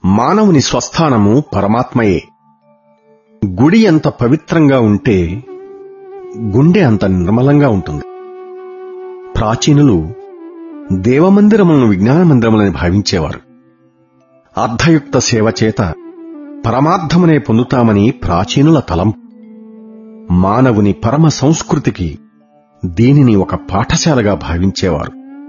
మానవుని స్వస్థానము పరమాత్మయే గుడి ఎంత పవిత్రంగా ఉంటే గుండె అంత నిర్మలంగా ఉంటుంది ప్రాచీనులు దేవమందిరములను విజ్ఞాన మందిరములని భావించేవారు అర్ధయుక్త సేవ చేత పరమార్థమునే పొందుతామని ప్రాచీనుల తలం మానవుని పరమ సంస్కృతికి దీనిని ఒక పాఠశాలగా భావించేవారు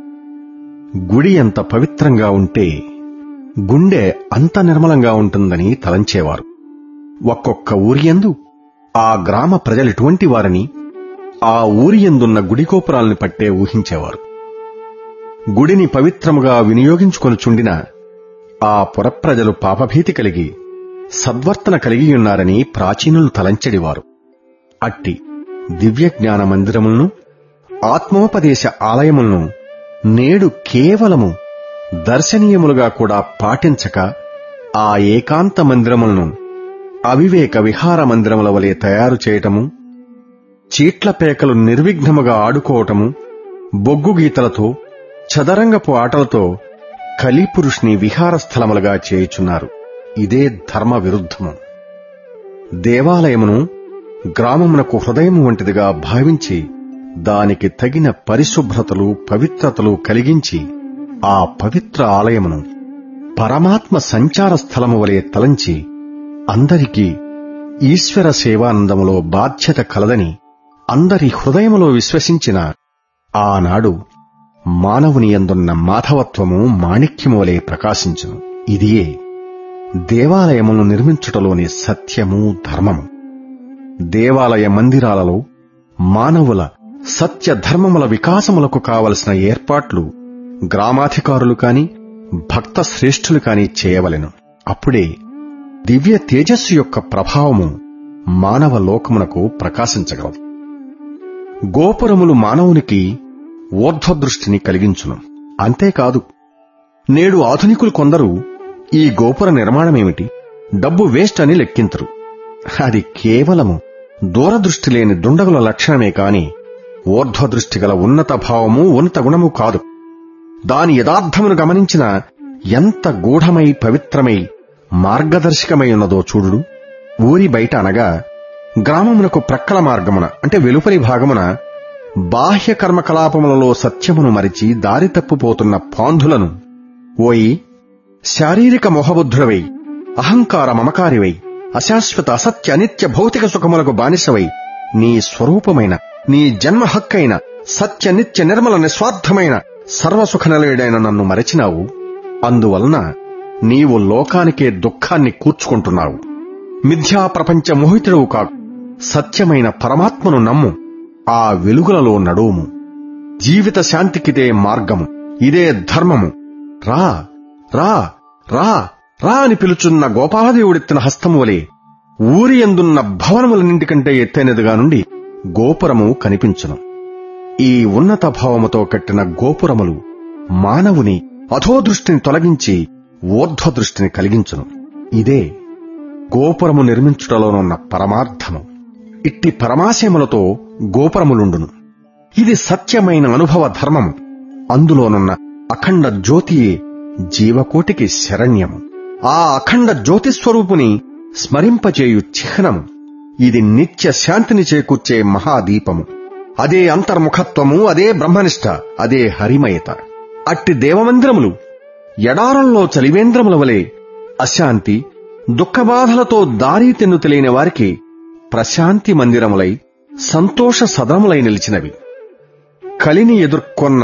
గుడి ఎంత పవిత్రంగా ఉంటే గుండె అంత నిర్మలంగా ఉంటుందని తలంచేవారు ఒక్కొక్క ఊరియందు ఆ గ్రామ ప్రజలెటువంటి వారని ఆ ఊరియందున్న గుడికోపురాల్ని పట్టే ఊహించేవారు గుడిని పవిత్రముగా వినియోగించుకొనుచుండిన ఆ పురప్రజలు పాపభీతి కలిగి సద్వర్తన కలిగియున్నారని ప్రాచీనులు తలంచెడివారు అట్టి దివ్యజ్ఞాన మందిరములను ఆత్మోపదేశ ఆలయములను నేడు కేవలము దర్శనీయములుగా కూడా పాటించక ఆ ఏకాంత మందిరములను అవివేక విహార మందిరముల వలె తయారు చేయటము చీట్ల పేకలు నిర్విఘ్నముగా ఆడుకోవటము బొగ్గు గీతలతో చదరంగపు ఆటలతో కలిపురుషుని విహార స్థలములుగా చేయుచున్నారు ఇదే ధర్మ విరుద్ధము దేవాలయమును గ్రామమునకు హృదయము వంటిదిగా భావించి దానికి తగిన పరిశుభ్రతలు పవిత్రతలు కలిగించి ఆ పవిత్ర ఆలయమును పరమాత్మ సంచార స్థలము వలె తలంచి అందరికీ ఈశ్వర సేవానందములో బాధ్యత కలదని అందరి హృదయములో విశ్వసించిన ఆనాడు మానవుని ఎందున్న మాధవత్వము మాణిక్యము వలె ప్రకాశించును ఇదియే దేవాలయములను నిర్మించుటలోని సత్యము ధర్మము దేవాలయ మందిరాలలో మానవుల సత్య ధర్మముల వికాసములకు కావలసిన ఏర్పాట్లు గ్రామాధికారులు కాని భక్త శ్రేష్ఠులు కాని చేయవలెను అప్పుడే దివ్య తేజస్సు యొక్క ప్రభావము మానవ లోకమునకు ప్రకాశించగలదు గోపురములు మానవునికి ఊర్ధ్వదృష్టిని కలిగించును అంతేకాదు నేడు ఆధునికులు కొందరు ఈ గోపుర నిర్మాణమేమిటి డబ్బు వేస్ట్ అని లెక్కించరు అది కేవలము దూరదృష్టి లేని దుండగుల లక్షణమే కాని ఊర్ధ్వదృష్టి గల ఉన్నత భావము ఉన్నత గుణము కాదు దాని యథార్థమును గమనించిన ఎంత గూఢమై పవిత్రమై మార్గదర్శకమై ఉన్నదో చూడు ఊరి బయట అనగా గ్రామమునకు ప్రక్కల మార్గమున అంటే వెలుపలి భాగమున బాహ్య కర్మకలాపములలో సత్యమును మరిచి దారి తప్పుపోతున్న పాంధులను ఓయి శారీరక మొహబుద్ధుడవై అహంకార మమకారివై అశాశ్వత అసత్య అనిత్య భౌతిక సుఖములకు బానిసవై నీ స్వరూపమైన నీ జన్మ హక్కైన సత్య నిత్య నిర్మల నిస్వార్థమైన సర్వసుఖ నిలయుడైన నన్ను మరచినావు అందువలన నీవు లోకానికే దుఃఖాన్ని కూర్చుకుంటున్నావు మిథ్యా ప్రపంచ మోహితుడవు కాకు సత్యమైన పరమాత్మను నమ్ము ఆ వెలుగులలో నడువుము జీవిత శాంతికిదే మార్గము ఇదే ధర్మము రా రా రా రా అని పిలుచున్న గోపాలదేవుడెత్తిన హస్తము వలె ఊరి ఎందున్న భవనములన్నింటికంటే ఎత్తైనదిగా నుండి గోపురము కనిపించును ఈ ఉన్నత భావముతో కట్టిన గోపురములు మానవుని అధోదృష్టిని తొలగించి ఊర్ధ్వదృష్టిని కలిగించును ఇదే గోపురము నిర్మించుటలోనున్న పరమార్థము ఇట్టి పరమాశయములతో గోపురములుండును ఇది సత్యమైన అనుభవ ధర్మము అందులోనున్న అఖండ జ్యోతియే జీవకోటికి శరణ్యము ఆ అఖండ జ్యోతిస్వరూపుని స్మరింపచేయు చిహ్నము ఇది నిత్య శాంతిని చేకూర్చే మహాదీపము అదే అంతర్ముఖత్వము అదే బ్రహ్మనిష్ట అదే హరిమయత అట్టి దేవమందిరములు ఎడారంలో చలివేంద్రముల వలె అశాంతి దుఃఖబాధలతో దారి తెన్ను తెలియని వారికి ప్రశాంతి మందిరములై సంతోష సదనములై నిలిచినవి కలిని ఎదుర్కొన్న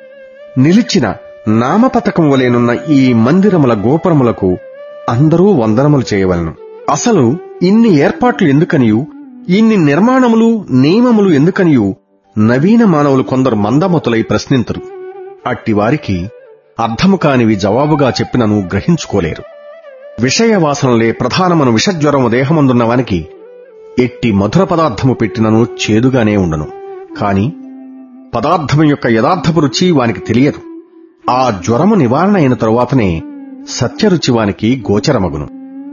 నిలిచిన నామపతకం వలెనున్న ఈ మందిరముల గోపురములకు అందరూ వందనములు చేయవలను అసలు ఇన్ని ఏర్పాట్లు ఎందుకనియు ఇన్ని నిర్మాణములు నియమములు ఎందుకనియు నవీన మానవులు కొందరు మందమతులై ప్రశ్నించరు అట్టివారికి అర్థము కానివి జవాబుగా చెప్పినను గ్రహించుకోలేరు విషయవాసనలే ప్రధానమను విషజ్వరము దేహమందున్నవానికి ఎట్టి మధుర పదార్థము పెట్టినను చేదుగానే ఉండను కాని పదార్థము యొక్క యథార్థపు రుచి వానికి తెలియదు ఆ జ్వరము నివారణ అయిన తరువాతనే సత్యరుచి వానికి గోచరమగును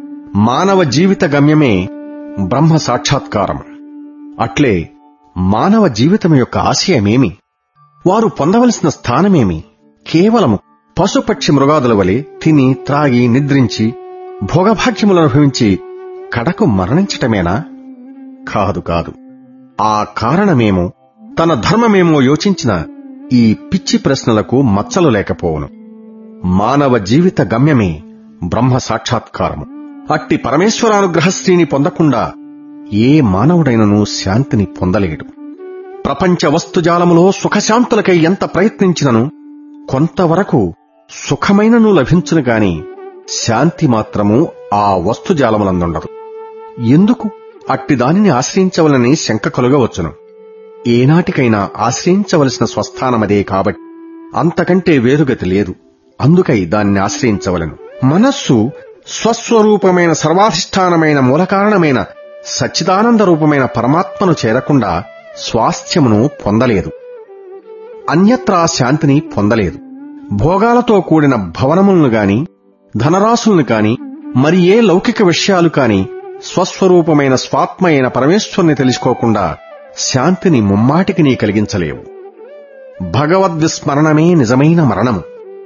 మానవ జీవిత గమ్యమే బ్రహ్మ సాక్షాత్కారం అట్లే మానవ జీవితం యొక్క ఆశయమేమి వారు పొందవలసిన స్థానమేమి కేవలము పశుపక్షి మృగాదుల వలె తిని త్రాగి నిద్రించి భోగభాగ్యములు అనుభవించి కడకు మరణించటమేనా కాదు కాదు ఆ కారణమేమో తన ధర్మమేమో యోచించిన ఈ పిచ్చి ప్రశ్నలకు మచ్చలు లేకపోవును మానవ జీవిత గమ్యమే బ్రహ్మ సాక్షాత్కారము అట్టి పరమేశ్వరానుగ్రహశ్రీని పొందకుండా ఏ మానవుడైనను శాంతిని పొందలేడు ప్రపంచ వస్తుజాలములో సుఖశాంతులకై ఎంత ప్రయత్నించినను కొంతవరకు సుఖమైనను లభించును గాని శాంతి మాత్రము ఆ వస్తుజాలములందుండదు ఎందుకు అట్టి దానిని ఆశ్రయించవలని శంక కలుగవచ్చును ఏనాటికైనా ఆశ్రయించవలసిన స్వస్థానమదే కాబట్టి అంతకంటే వేరుగతి లేదు అందుకై దాన్ని ఆశ్రయించవలను మనస్సు స్వస్వరూపమైన సర్వాధిష్టానమైన మూలకారణమైన సచ్చిదానంద రూపమైన పరమాత్మను చేరకుండా స్వాస్థ్యమును పొందలేదు అన్యత్రా శాంతిని పొందలేదు భోగాలతో కూడిన భవనములను గాని ధనరాశులను కాని మరి ఏ లౌకిక విషయాలు కాని స్వస్వరూపమైన స్వాత్మ అయిన పరమేశ్వరుని తెలుసుకోకుండా శాంతిని ముమ్మాటికి నీ కలిగించలేవు భగవద్విస్మరణమే నిజమైన మరణము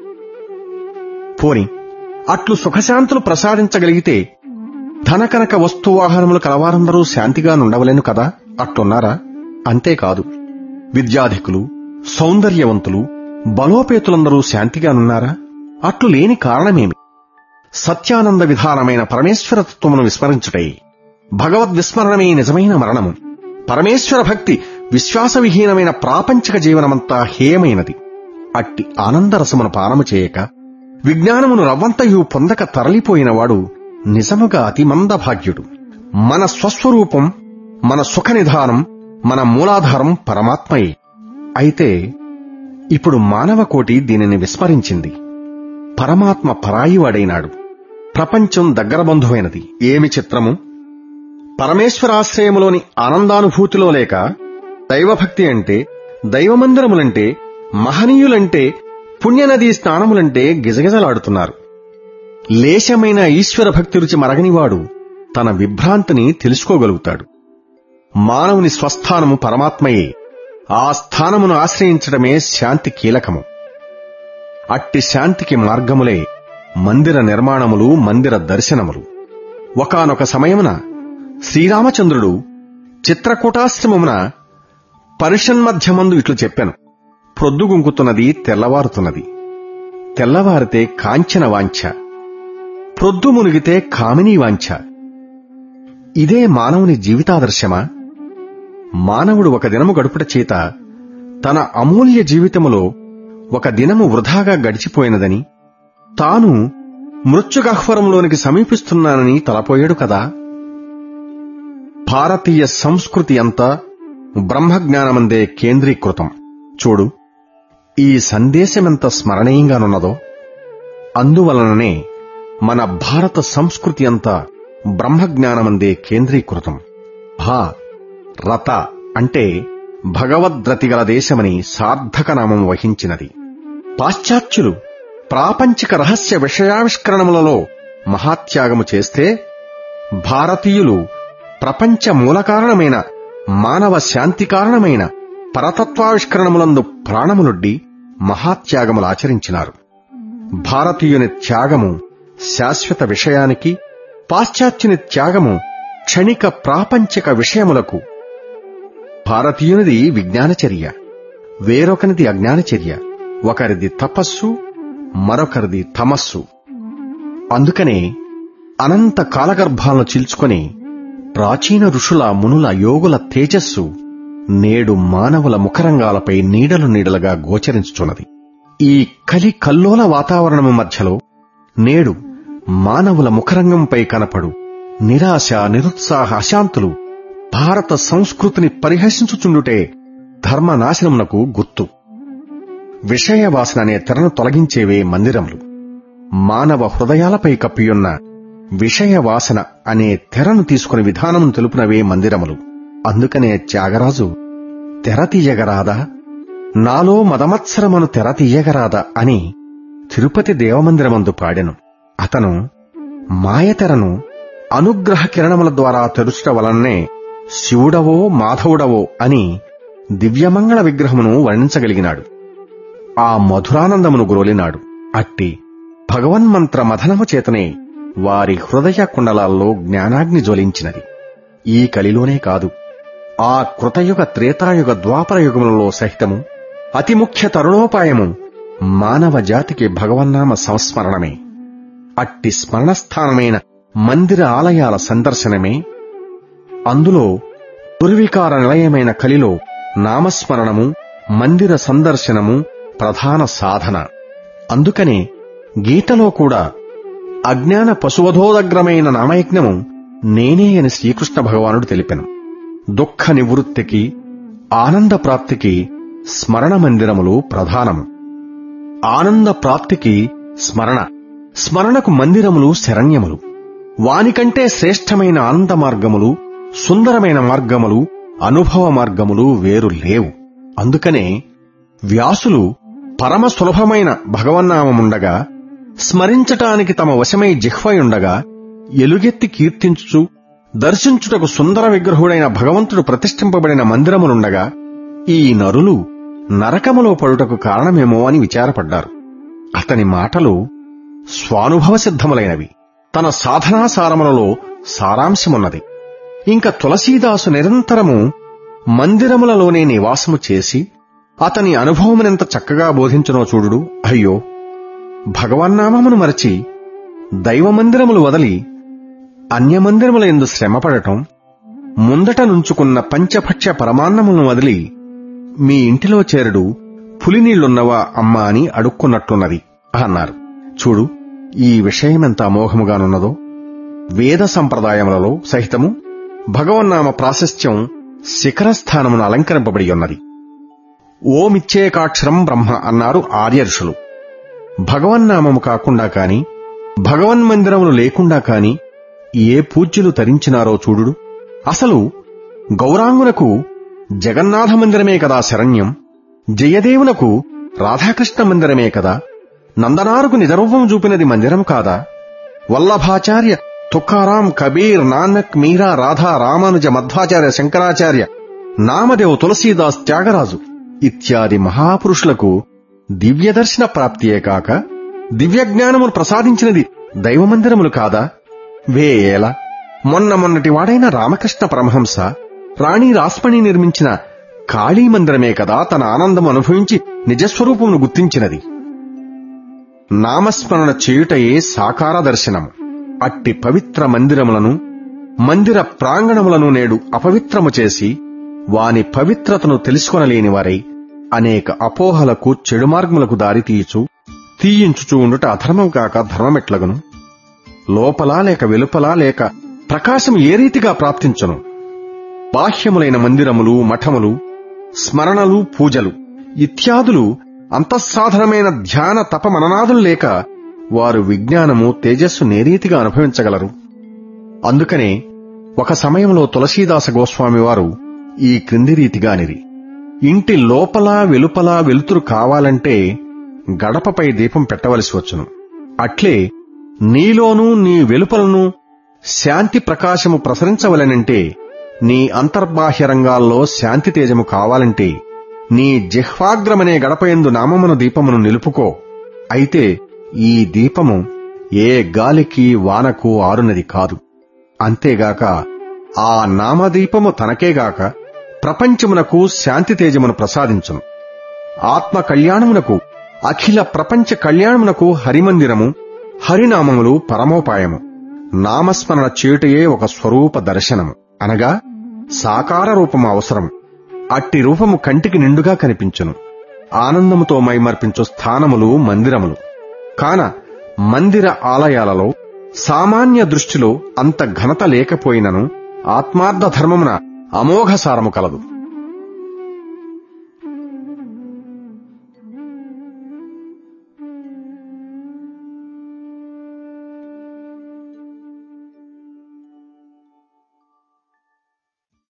పోని అట్లు సుఖశాంతులు ప్రసాదించగలిగితే ధనకనక వస్తువాహనములు కలవారందరూ శాంతిగా నుండవలేను కదా అట్లున్నారా అంతేకాదు విద్యాధికులు సౌందర్యవంతులు బలోపేతులందరూ శాంతిగానున్నారా అట్లు లేని కారణమేమి సత్యానంద విధానమైన పరమేశ్వర తత్వమును విస్మరించుటై భగవద్విస్మరణమే నిజమైన మరణము పరమేశ్వర భక్తి విశ్వాసవిహీనమైన ప్రాపంచిక జీవనమంతా హేయమైనది అట్టి ఆనందరసమును పానము చేయక విజ్ఞానమును రవ్వంతయు పొందక తరలిపోయినవాడు నిజముగా అతి మందభాగ్యుడు మన స్వస్వరూపం మన సుఖనిధానం మన మూలాధారం పరమాత్మయే అయితే ఇప్పుడు మానవ కోటి దీనిని విస్మరించింది పరమాత్మ పరాయివాడైనాడు ప్రపంచం దగ్గర బంధువైనది ఏమి చిత్రము పరమేశ్వరాశ్రయములోని ఆనందానుభూతిలో లేక దైవభక్తి అంటే దైవమందిరములంటే మహనీయులంటే పుణ్యనదీ స్నానములంటే గిజగిజలాడుతున్నారు లేశమైన ఈశ్వర భక్తి రుచి మరగనివాడు తన విభ్రాంతిని తెలుసుకోగలుగుతాడు మానవుని స్వస్థానము పరమాత్మయే ఆ స్థానమును ఆశ్రయించడమే శాంతి కీలకము అట్టి శాంతికి మార్గములే మందిర నిర్మాణములు మందిర దర్శనములు ఒకనొక సమయమున శ్రీరామచంద్రుడు చిత్రకూటాశ్రమమున పరిషన్మధ్యమందు ఇట్లు చెప్పాను ప్రొద్దుగుంకుతున్నది తెల్లవారుతున్నది తెల్లవారితే కాంచన వాంఛ ప్రొద్దు మునిగితే కామినీ వాంఛ ఇదే మానవుని జీవితాదర్శమా మానవుడు ఒక దినము గడుపుట చేత తన అమూల్య జీవితములో ఒక దినము వృధాగా గడిచిపోయినదని తాను మృత్యుగహ్వరంలోనికి సమీపిస్తున్నానని తలపోయాడు కదా భారతీయ సంస్కృతి అంతా బ్రహ్మజ్ఞానమందే కేంద్రీకృతం చూడు ఈ సందేశమెంత స్మరణీయంగానున్నదో అందువలననే మన భారత సంస్కృతి అంతా బ్రహ్మజ్ఞానమందే కేంద్రీకృతం భా రత అంటే భగవద్రతిగల దేశమని సార్థక నామం వహించినది పాశ్చాత్యులు ప్రాపంచిక రహస్య విషయావిష్కరణములలో మహాత్యాగము చేస్తే భారతీయులు ప్రపంచ మూలకారణమైన మానవ శాంతి కారణమైన పరతత్వావిష్కరణములందు ప్రాణములొడ్డి మహాత్యాగములాచరించినారు భారతీయుని త్యాగము శాశ్వత విషయానికి పాశ్చాత్యుని త్యాగము క్షణిక ప్రాపంచిక విషయములకు భారతీయునిది విజ్ఞానచర్య వేరొకనిది అజ్ఞానచర్య ఒకరిది తపస్సు మరొకరిది తమస్సు అందుకనే అనంత కాలగర్భాలను చీల్చుకొని ప్రాచీన ఋషుల మునుల యోగుల తేజస్సు నేడు మానవుల ముఖరంగాలపై నీడలు నీడలుగా గోచరించుచున్నది ఈ కలి కల్లోల వాతావరణము మధ్యలో నేడు మానవుల ముఖరంగంపై కనపడు నిరాశ నిరుత్సాహ అశాంతులు భారత సంస్కృతిని పరిహసించుచుండుటే ధర్మనాశనమునకు గుర్తు విషయవాసన అనే తెరను తొలగించేవే మందిరములు మానవ హృదయాలపై కప్పియున్న విషయవాసన అనే తెరను తీసుకుని విధానమును తెలుపునవే మందిరములు అందుకనే త్యాగరాజు తెర తీయగరాదా నాలో మదమత్సరమును తెర తీయగరాదా అని తిరుపతి దేవమందిరమందు పాడెను అతను మాయతెరను అనుగ్రహ కిరణముల ద్వారా తెరుచుట వలననే శివుడవో మాధవుడవో అని దివ్యమంగళ విగ్రహమును వర్ణించగలిగినాడు ఆ మధురానందమును గ్రోలినాడు అట్టి భగవన్మంత్ర మథనము చేతనే వారి హృదయ కుండలాల్లో జ్ఞానాగ్ని జ్వలించినది ఈ కలిలోనే కాదు ఆ కృతయుగ త్రేతాయుగ ద్వాపర యుగములలో సహితము అతి ముఖ్య తరుణోపాయము మానవ జాతికి భగవన్నామ సంస్మరణమే అట్టి స్మరణస్థానమైన మందిర ఆలయాల సందర్శనమే అందులో దుర్వికార నిలయమైన కలిలో నామస్మరణము మందిర సందర్శనము ప్రధాన సాధన అందుకనే గీతలో కూడా అజ్ఞాన పశువధోదగ్రమైన నామయజ్ఞము నేనే అని శ్రీకృష్ణ భగవానుడు తెలిపెను దుఃఖ నివృత్తికి ఆనంద ప్రాప్తికి స్మరణ మందిరములు ప్రధానము ఆనంద ప్రాప్తికి స్మరణ స్మరణకు మందిరములు శరణ్యములు వానికంటే శ్రేష్టమైన ఆనంద మార్గములు సుందరమైన మార్గములు అనుభవ మార్గములు వేరు లేవు అందుకనే వ్యాసులు పరమ సులభమైన భగవన్నామముండగా స్మరించటానికి తమ వశమై జిహ్వయుండగా ఎలుగెత్తి కీర్తించుచు దర్శించుటకు సుందర విగ్రహుడైన భగవంతుడు ప్రతిష్ఠింపబడిన మందిరములుండగా ఈ నరులు నరకములో పడుటకు కారణమేమో అని విచారపడ్డారు అతని మాటలు స్వానుభవ సిద్ధములైనవి తన సాధనాసారములలో సారాంశమున్నది ఇంక తులసీదాసు నిరంతరము మందిరములలోనే నివాసము చేసి అతని అనుభవమునెంత చక్కగా బోధించునో చూడుడు అయ్యో భగవన్నామమును మరచి దైవమందిరములు వదలి అన్యమందిరముల ఎందు శ్రమపడటం ముందట నుంచుకున్న పంచభక్ష్య పరమాన్నములను వదిలి మీ ఇంటిలో చేరడు పులినీళ్లున్నవా అమ్మా అని అడుక్కున్నట్లున్నది అన్నారు చూడు ఈ విషయమెంత అమోఘముగానున్నదో వేద సంప్రదాయములలో సహితము భగవన్నామ ప్రాశస్త్యం శిఖరస్థానమును అలంకరింపబడి ఉన్నది ఓమిచ్చేకాక్షరం బ్రహ్మ అన్నారు ఆర్య ఋషులు భగవన్నామము కాకుండా కాని భగవన్మందిరములు లేకుండా కాని ఏ పూజ్యులు తరించినారో చూడుడు అసలు గౌరాంగునకు జగన్నాథ మందిరమే కదా శరణ్యం జయదేవునకు రాధాకృష్ణ మందిరమే కదా నందనారుకు నిజరూపం చూపినది మందిరం కాదా వల్లభాచార్య తుకారాం కబీర్ నానక్ మీరా రాధా రామానుజ మధ్వాచార్య శంకరాచార్య నామదేవ్ తులసీదాస్ త్యాగరాజు ఇత్యాది మహాపురుషులకు దివ్యదర్శన ప్రాప్తియే కాక దివ్యజ్ఞానమును ప్రసాదించినది దైవమందిరములు కాదా వేయేల మొన్న మొన్నటి వాడైన రామకృష్ణ పరమహంస రాణి రాస్మణి నిర్మించిన కాళీ మందిరమే కదా తన ఆనందం అనుభవించి నిజస్వరూపమును గుర్తించినది నామస్మరణ చేయుటయే సాకార దర్శనం అట్టి పవిత్ర మందిరములను మందిర ప్రాంగణములను నేడు అపవిత్రము చేసి వాని పవిత్రతను తెలుసుకొనలేని వారై అనేక అపోహలకు చెడు మార్గములకు దారితీయచు తీయించుచూ ఉండుట అధర్మం కాక ధర్మమెట్లగను లోపల లేక వెలుపల లేక ప్రకాశం ఏ రీతిగా ప్రాప్తించను బాహ్యములైన మందిరములు మఠములు స్మరణలు పూజలు ఇత్యాదులు అంతఃసాధనమైన ధ్యాన తప మననాదులు లేక వారు విజ్ఞానము తేజస్సు నేరీతిగా అనుభవించగలరు అందుకనే ఒక సమయంలో తులసీదాస గోస్వామి వారు ఈ క్రింది రీతిగా అనిరి ఇంటి లోపల వెలుపల వెలుతురు కావాలంటే గడపపై దీపం పెట్టవలసి వచ్చును అట్లే నీలోనూ నీ వెలుపలను శాంతి ప్రకాశము ప్రసరించవలనంటే నీ అంతర్బాహ్య రంగాల్లో శాంతి తేజము కావాలంటే నీ జిహ్వాగ్రమనే గడపయందు నామమును దీపమును నిలుపుకో అయితే ఈ దీపము ఏ గాలికి వానకు ఆరునది కాదు అంతేగాక ఆ నామదీపము తనకేగాక ప్రపంచమునకు శాంతి తేజమును ప్రసాదించును ఆత్మ కళ్యాణమునకు అఖిల ప్రపంచ కళ్యాణమునకు హరిమందిరము హరినామములు పరమోపాయము నామస్మరణ చేయుటయే ఒక స్వరూప దర్శనము అనగా సాకార రూపము అవసరం అట్టి రూపము కంటికి నిండుగా కనిపించును ఆనందముతో మైమర్పించు స్థానములు మందిరములు కాన మందిర ఆలయాలలో సామాన్య దృష్టిలో అంత ఘనత లేకపోయినను ఆత్మార్థ ధర్మమున అమోఘ సారము కలదు